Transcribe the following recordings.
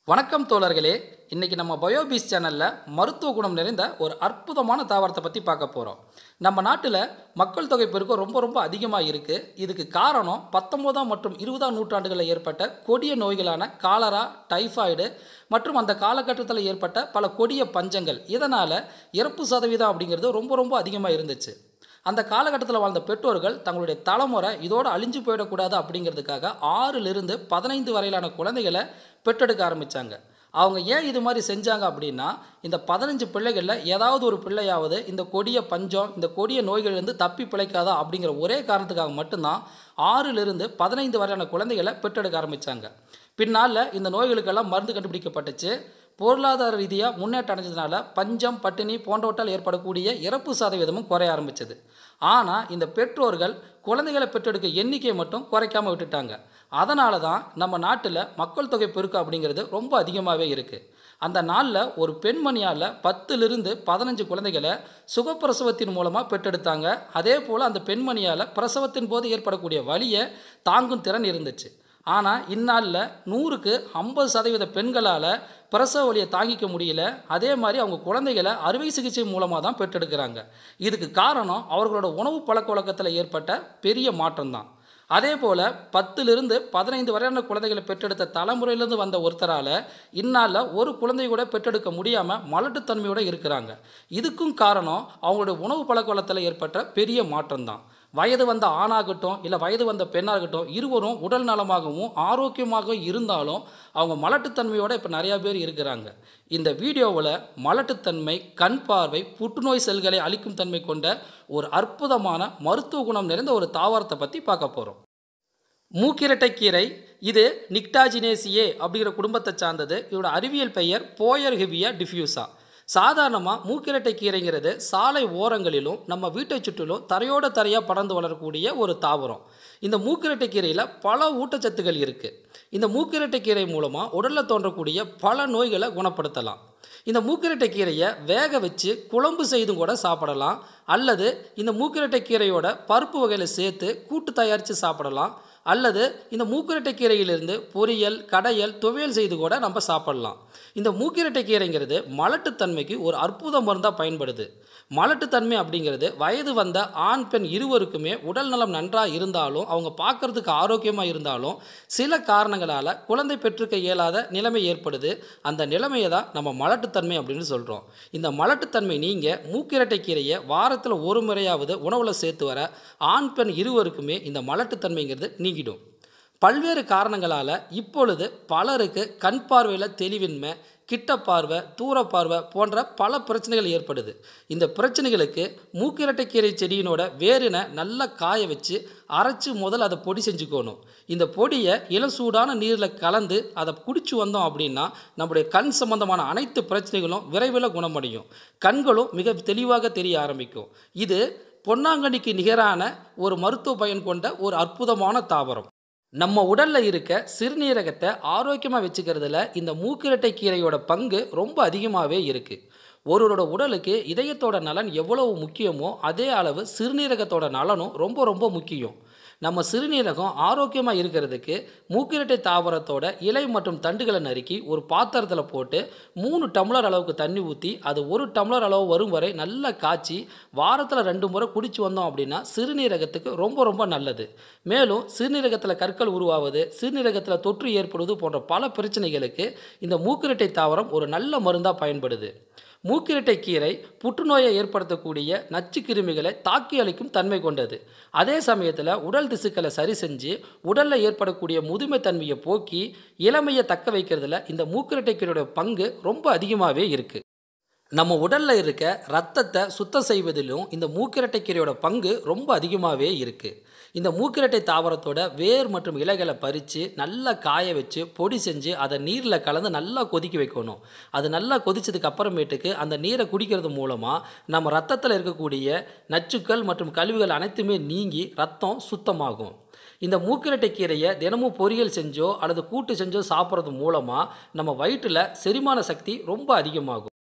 வணக்கம் தோழர்களே இன்றைக்கி நம்ம பயோபீஸ் சேனலில் மருத்துவ குணம் நிறைந்த ஒரு அற்புதமான தாவரத்தை பற்றி பார்க்க போகிறோம் நம்ம நாட்டில் மக்கள் தொகை பெருக்கம் ரொம்ப ரொம்ப அதிகமாக இருக்குது இதுக்கு காரணம் பத்தொம்போதாம் மற்றும் இருபதாம் நூற்றாண்டுகளில் ஏற்பட்ட கொடிய நோய்களான காலரா டைஃபாய்டு மற்றும் அந்த காலகட்டத்தில் ஏற்பட்ட பல கொடிய பஞ்சங்கள் இதனால் இறப்பு சதவீதம் அப்படிங்கிறது ரொம்ப ரொம்ப அதிகமாக இருந்துச்சு அந்த காலகட்டத்தில் வாழ்ந்த பெற்றோர்கள் தங்களுடைய தலைமுறை இதோடு அழிஞ்சு போயிடக்கூடாது அப்படிங்கிறதுக்காக ஆறிலிருந்து பதினைந்து வரையிலான குழந்தைகளை பெற்றெடுக்க ஆரம்பித்தாங்க அவங்க ஏன் இது மாதிரி செஞ்சாங்க அப்படின்னா இந்த பதினஞ்சு பிள்ளைகளில் ஏதாவது ஒரு பிள்ளையாவது இந்த கொடிய பஞ்சம் இந்த கொடிய நோய்களிலிருந்து தப்பி பிழைக்காதா அப்படிங்கிற ஒரே காரணத்துக்காக மட்டும்தான் ஆறிலிருந்து பதினைந்து வரையான குழந்தைகளை பெற்றெடுக்க ஆரம்பித்தாங்க பின்னால் இந்த நோய்களுக்கெல்லாம் மருந்து கண்டுபிடிக்கப்பட்டுச்சு பொருளாதார ரீதியாக முன்னேற்றம் அடைஞ்சதுனால பஞ்சம் பட்டினி போன்றவற்றால் ஏற்படக்கூடிய இறப்பு சதவீதமும் குறைய ஆரம்பிச்சது ஆனால் இந்த பெற்றோர்கள் குழந்தைகளை பெற்றெடுக்க எண்ணிக்கையை மட்டும் குறைக்காமல் விட்டுட்டாங்க அதனால தான் நம்ம நாட்டில் மக்கள் தொகை பெருக்கம் அப்படிங்கிறது ரொம்ப அதிகமாகவே இருக்குது அந்த நாளில் ஒரு பெண்மணியால் பத்துலேருந்து பதினஞ்சு குழந்தைகளை சுகப்பிரசவத்தின் மூலமாக பெற்றெடுத்தாங்க அதே போல் அந்த பெண்மணியால் பிரசவத்தின் போது ஏற்படக்கூடிய வலியை தாங்கும் திறன் இருந்துச்சு ஆனால் இந்நாளில் நூறுக்கு ஐம்பது சதவீத பெண்களால் பிரசவ வலியை தாங்கிக்க முடியல அதே மாதிரி அவங்க குழந்தைகளை அறுவை சிகிச்சை மூலமாக தான் பெற்றெடுக்கிறாங்க இதுக்கு காரணம் அவர்களோட உணவு பழக்க வழக்கத்தில் ஏற்பட்ட பெரிய மாற்றம்தான் அதே போல் பத்துலேருந்து பதினைந்து வரையான குழந்தைகளை பெற்றெடுத்த தலைமுறையிலேருந்து வந்த ஒருத்தரால் இந்நாளில் ஒரு குழந்தை கூட பெற்றெடுக்க முடியாமல் மலட்டுத்தன்மையோடு இருக்கிறாங்க இதுக்கும் காரணம் அவங்களுடைய உணவு பழக்க வழக்கத்தில் ஏற்பட்ட பெரிய மாற்றம்தான் வயது வந்த ஆணாகட்டும் இல்லை வயது வந்த பெண்ணாகட்டும் இருவரும் உடல் நலமாகவும் ஆரோக்கியமாகவும் இருந்தாலும் அவங்க மலட்டுத்தன்மையோடு இப்போ நிறையா பேர் இருக்கிறாங்க இந்த வீடியோவில் மலட்டுத்தன்மை கண் பார்வை புற்றுநோய் செல்களை அழிக்கும் தன்மை கொண்ட ஒரு அற்புதமான மருத்துவ குணம் நிறைந்த ஒரு தாவரத்தை பற்றி பார்க்க போகிறோம் மூக்கிரட்டைக்கீரை இது நிக்டாஜினேசியே அப்படிங்கிற குடும்பத்தை சார்ந்தது இதோட அறிவியல் பெயர் போயர் ஹெவியா டிஃப்யூசா சாதாரணமாக மூக்கிரட்டை கீரைங்கிறது சாலை ஓரங்களிலும் நம்ம வீட்டை சுற்றிலும் தரையோட தரையாக பறந்து வளரக்கூடிய ஒரு தாவரம் இந்த மூக்கிரட்டை கீரையில் பல ஊட்டச்சத்துக்கள் இருக்குது இந்த மூக்கிரட்டை கீரை மூலமாக உடலில் தோன்றக்கூடிய பல நோய்களை குணப்படுத்தலாம் இந்த மூக்கிரட்டை கீரையை வேக வச்சு குழம்பு செய்தும் கூட சாப்பிடலாம் அல்லது இந்த மூக்கிரட்டை கீரையோட பருப்பு வகையில் சேர்த்து கூட்டு தயாரித்து சாப்பிடலாம் அல்லது இந்த மூக்கிரட்டை கீரையிலிருந்து பொரியல் கடையல் துவையல் செய்து கூட நம்ம சாப்பிடலாம் இந்த மூக்கிரட்டை கீரைங்கிறது மலட்டுத்தன்மைக்கு ஒரு அற்புத மருந்தாக பயன்படுது மலட்டுத்தன்மை அப்படிங்கிறது வயது வந்த ஆண் பெண் இருவருக்குமே உடல் நலம் நன்றாக இருந்தாலும் அவங்க பார்க்குறதுக்கு ஆரோக்கியமாக இருந்தாலும் சில காரணங்களால் குழந்தை பெற்றுக்க இயலாத நிலைமை ஏற்படுது அந்த நிலைமையை தான் நம்ம மலட்டுத்தன்மை அப்படின்னு சொல்கிறோம் இந்த மலட்டுத்தன்மை நீங்கள் மூக்கிரட்டை கீரையை வாரத்தில் ஒரு முறையாவது உணவில் சேர்த்து வர ஆண் பெண் இருவருக்குமே இந்த மலட்டுத்தன்மைங்கிறது நீங்கிடும் பல்வேறு காரணங்களால் இப்பொழுது பலருக்கு கண் பார்வையில் தெளிவின்மை கிட்ட பார்வை தூர பார்வை போன்ற பல பிரச்சனைகள் ஏற்படுது இந்த பிரச்சனைகளுக்கு மூக்கிரட்டைக்கீரை செடியினோட வேரினை நல்லா காய வச்சு அரைச்சி முதல்ல அதை பொடி செஞ்சுக்கணும் இந்த பொடியை இளசூடான நீரில் கலந்து அதை குடிச்சு வந்தோம் அப்படின்னா நம்முடைய கண் சம்பந்தமான அனைத்து பிரச்சனைகளும் விரைவில் குணமடையும் கண்களும் மிக தெளிவாக தெரிய ஆரம்பிக்கும் இது பொன்னாங்கண்ணிக்கு நிகரான ஒரு மருத்துவ பயன் கொண்ட ஒரு அற்புதமான தாவரம் நம்ம உடலில் இருக்க சிறுநீரகத்தை ஆரோக்கியமாக வச்சுக்கிறதுல இந்த மூக்கிரட்டை கீரையோட பங்கு ரொம்ப அதிகமாகவே இருக்குது ஒருவரோட உடலுக்கு இதயத்தோட நலன் எவ்வளவு முக்கியமோ அதே அளவு சிறுநீரகத்தோட நலனும் ரொம்ப ரொம்ப முக்கியம் நம்ம சிறுநீரகம் ஆரோக்கியமாக இருக்கிறதுக்கு மூக்கிரட்டை தாவரத்தோட இலை மற்றும் தண்டுகளை நறுக்கி ஒரு பாத்திரத்தில் போட்டு மூணு டம்ளர் அளவுக்கு தண்ணி ஊற்றி அது ஒரு டம்ளர் அளவு வரும் வரை நல்லா காய்ச்சி வாரத்தில் ரெண்டு முறை குடிச்சு வந்தோம் அப்படின்னா சிறுநீரகத்துக்கு ரொம்ப ரொம்ப நல்லது மேலும் சிறுநீரகத்தில் கற்கள் உருவாவது சிறுநீரகத்தில் தொற்று ஏற்படுவது போன்ற பல பிரச்சனைகளுக்கு இந்த மூக்கிரட்டை தாவரம் ஒரு நல்ல மருந்தாக பயன்படுது மூக்கிரட்டை கீரை புற்றுநோயை ஏற்படுத்தக்கூடிய நச்சு கிருமிகளை தாக்கி அளிக்கும் தன்மை கொண்டது அதே சமயத்தில் உடல் திசுக்களை சரி செஞ்சு உடலில் ஏற்படக்கூடிய முதுமை தன்மையை போக்கி இளமையை தக்க வைக்கிறதுல இந்த மூக்கிரட்டை கீரையோட பங்கு ரொம்ப அதிகமாகவே இருக்குது நம்ம உடலில் இருக்க ரத்தத்தை சுத்தம் செய்வதிலும் இந்த மூக்கிரட்டை கீரையோட பங்கு ரொம்ப அதிகமாகவே இருக்குது இந்த மூக்கிரட்டை தாவரத்தோட வேர் மற்றும் இலைகளை பறித்து நல்லா காய வச்சு பொடி செஞ்சு அதை நீரில் கலந்து நல்லா கொதிக்க வைக்கணும் அது நல்லா கொதிச்சதுக்கு அப்புறமேட்டுக்கு அந்த நீரை குடிக்கிறது மூலமாக நம்ம ரத்தத்தில் இருக்கக்கூடிய நச்சுக்கள் மற்றும் கழிவுகள் அனைத்துமே நீங்கி ரத்தம் சுத்தமாகும் இந்த மூக்கிரட்டை கீரையை தினமும் பொரியல் செஞ்சோ அல்லது கூட்டு செஞ்சோ சாப்பிட்றது மூலமாக நம்ம வயிற்றில் செரிமான சக்தி ரொம்ப அதிகமாகும்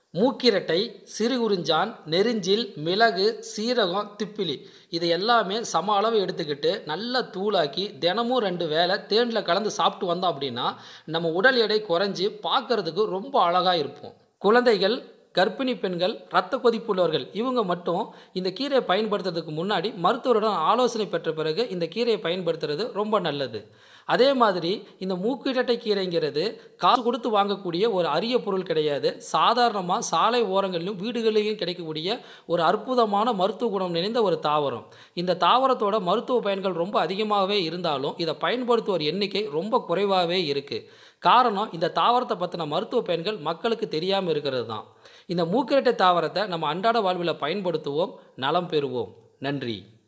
மூக்கிரட்டை சிறுகுறிஞ்சான் நெரிஞ்சில் மிளகு சீரகம் திப்பிலி இது எல்லாமே சம அளவு எடுத்துக்கிட்டு நல்லா தூளாக்கி தினமும் ரெண்டு வேளை தேனில் கலந்து சாப்பிட்டு வந்தோம் அப்படின்னா நம்ம உடல் எடை குறைஞ்சி பார்க்கறதுக்கு ரொம்ப அழகாக இருப்போம் குழந்தைகள் கர்ப்பிணி பெண்கள் இரத்த கொதிப்பு உள்ளவர்கள் இவங்க மட்டும் இந்த கீரையை பயன்படுத்துறதுக்கு முன்னாடி மருத்துவருடன் ஆலோசனை பெற்ற பிறகு இந்த கீரையை பயன்படுத்துறது ரொம்ப நல்லது அதே மாதிரி இந்த மூக்கிரட்டை கீரைங்கிறது காசு கொடுத்து வாங்கக்கூடிய ஒரு அரிய பொருள் கிடையாது சாதாரணமாக சாலை ஓரங்களிலும் வீடுகளிலும் கிடைக்கக்கூடிய ஒரு அற்புதமான மருத்துவ குணம் நிறைந்த ஒரு தாவரம் இந்த தாவரத்தோட மருத்துவ பயன்கள் ரொம்ப அதிகமாகவே இருந்தாலும் இதை பயன்படுத்துவோர் எண்ணிக்கை ரொம்ப குறைவாகவே இருக்குது காரணம் இந்த தாவரத்தை பற்றின மருத்துவ பயன்கள் மக்களுக்கு தெரியாமல் இருக்கிறது தான் இந்த மூக்கிரட்டை தாவரத்தை நம்ம அன்றாட வாழ்வில் பயன்படுத்துவோம் நலம் பெறுவோம் நன்றி